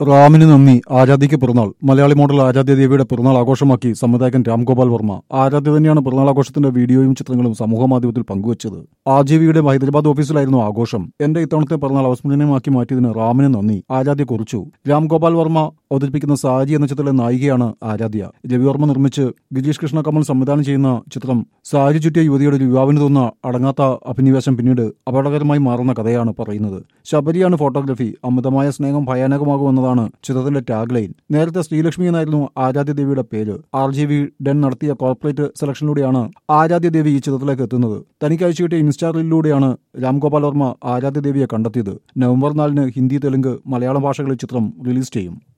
റാമിന് നന്ദി ആരാധ്യയ്ക്ക് പിറന്നാൾ മലയാളി മോഡൽ ആരാധ്യ ദേവിയുടെ പിറന്നാൾ ആഘോഷമാക്കി സംവിധായകൻ രാംഗോപാൽ വർമ്മ ആരാധ്യ തന്നെയാണ് പിറന്നാൾ ആഘോഷത്തിന്റെ വീഡിയോയും ചിത്രങ്ങളും സമൂഹമാധ്യമത്തിൽ പങ്കുവച്ചത് ആർജീവിയുടെ ഹൈദരാബാദ് ഓഫീസിലായിരുന്നു ആഘോഷം എന്റെ ഇത്തവണത്തെ പിറന്നാൾ അവസ്മരണീയമാക്കി മാറ്റിയതിന് റാമിന് നന്ദി ആരാധ്യ കുറിച്ചു രാംഗോപാൽ വർമ്മ അവതരിപ്പിക്കുന്ന സാരി എന്ന ചിത്രത്തിലെ നായികയാണ് ആരാധ്യ രവിവർമ്മ നിർമ്മിച്ച് ഗിരീഷ് കൃഷ്ണ കമൽ സംവിധാനം ചെയ്യുന്ന ചിത്രം സാരി ചുറ്റിയ യുവതിയുടെ ഒരു യുവാവിന് തോന്നുന്ന അടങ്ങാത്ത അഭിനിവേശം പിന്നീട് അപകടകരമായി മാറുന്ന കഥയാണ് പറയുന്നത് ശബരിയാണ് ഫോട്ടോഗ്രാഫി അമിതമായ സ്നേഹം ഭയാനകമാകുമെന്നതാണ് ചിത്രത്തിന്റെ ടാഗ് ലൈൻ നേരത്തെ ശ്രീലക്ഷ്മി എന്നായിരുന്നു ആരാധ്യ ദേവിയുടെ പേര് ആർ ജി വി ഡെൻ നടത്തിയ കോർപ്പറേറ്റ് സെലക്ഷനിലൂടെയാണ് ആരാധ്യ ദേവി ഈ ചിത്രത്തിലേക്ക് എത്തുന്നത് തനിക്ക് അയച്ചു കിട്ടിയ ഇൻസ്റ്റാ റീലിലൂടെയാണ് രാംഗോപാൽ വർമ്മ ആരാധ്യ ദേവിയെ കണ്ടെത്തിയത് നവംബർ നാലിന് ഹിന്ദി തെലുങ്ക് മലയാളം ഭാഷകളിൽ ചിത്രം റിലീസ് ചെയ്യും